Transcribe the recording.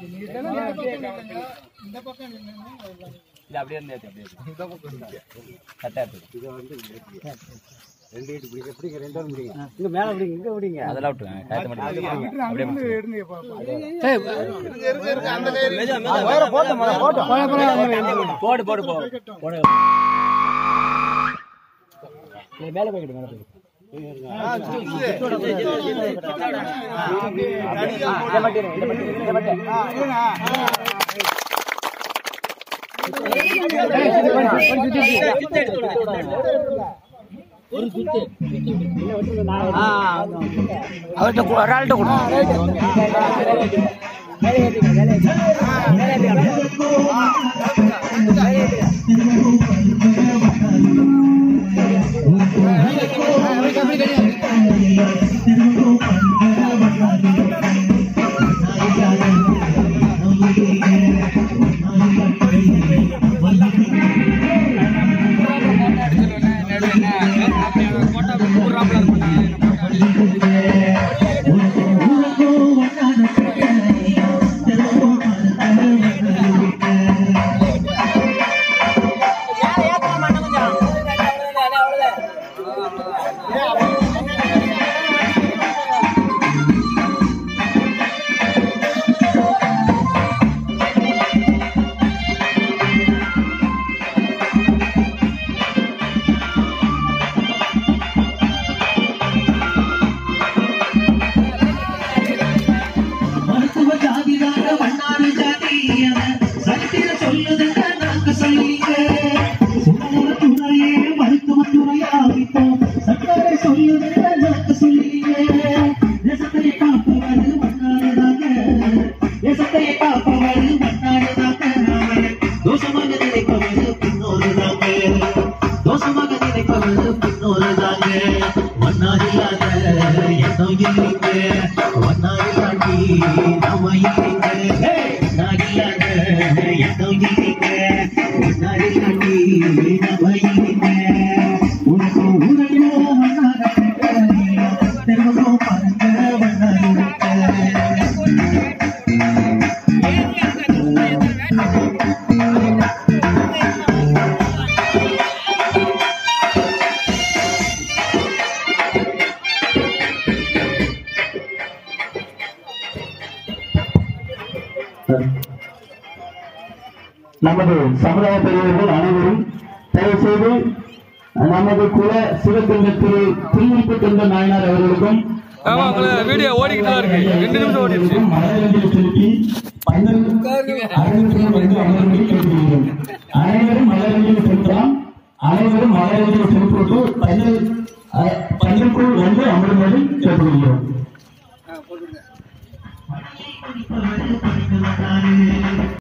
இது அப்படியே இருந்து ஏத்து, அப்படியே இருக்கு. கரெக்டா இருக்கு. ரெண்டு இட்டு பிடிங்க பிடிங்க ரெண்டு பேரும் பிடிங்க இங்க மேல பிடிங்க இங்க பிடிங்க அதெல்லாம் விட்டுருங்க கயத்தை மட்டும் எடுத்துக்கோங்க. அப்படியே மட்டும். போடு போடு போ போடு நீ மேல போய்க்கிட்டு மேல போய்க்கிட்டு இதை மட்டும் இரு, இதை மட்டும் இரு, இதை மட்டும் இரு. அவர்கிட்ட கு- ஒரு ஆள்கிட்ட கொடு மருத்துவ ஜாதிதார மண்ணாடு ஜாதி அவன் சரித்திர சொல்லுதுங்க நாக்கு சொல்லிங்க சுமூல துறையே மருத்துவ துறையாவிட்டோம் சர்க்காரை சொல்லுதுங்க நாக்கு சொல்லிங்க தேசத்தை காப்பவர் மண்ணாடுதாங்க தேசத்தை காப்பவர் மண்ணாடுதாங்க அவன் தோஷமாக நினைப்பவர் பின்னோருதாங்க தோஷமாக நினைப்பவர் பின்னோருதாங்க மண்ணாடில்லாத எண்ணம் இல்லைங்க மண்ணாடில்லாட்டி நம்ம இல்லைங்க மண்ணாடில்லாத எண்ணம் இல்லைங்க மண்ணாடில்லாட்டி நம்ம இல்லைங்க உனக்கு ஊரையோ மண்ணாட தெருவோ பாருங்க மண்ணாடி நமது சமுதாய பெரியவர்கள் அனைவரும் தயவு செய்து நமது குல சிவகங்க திரு திருவிழிப்புத்தந்த நாயனார் அவர்களுக்கும் ஆமா, உங்களை வீடியோ ஓடிக்கிட்டு தான் இருக்கு. ரெண்டு நிமிஷம் ஓடிடுச்சு. மலரஞ்சலி செலுத்தி பந்தல் அரங்கத்தில் வந்து அமர்வுகளை கேட்டுக்கொள்கிறோம் அனைவரும் மலரஞ்சலி செலுத்தலாம் அனைவரும் மலரஞ்சலி செலுத்திவிட்டு பந்தல் அஹ், பந்தலுக்குள் வந்து அமரும்படி கேட்டுக்கொள்கிறோம்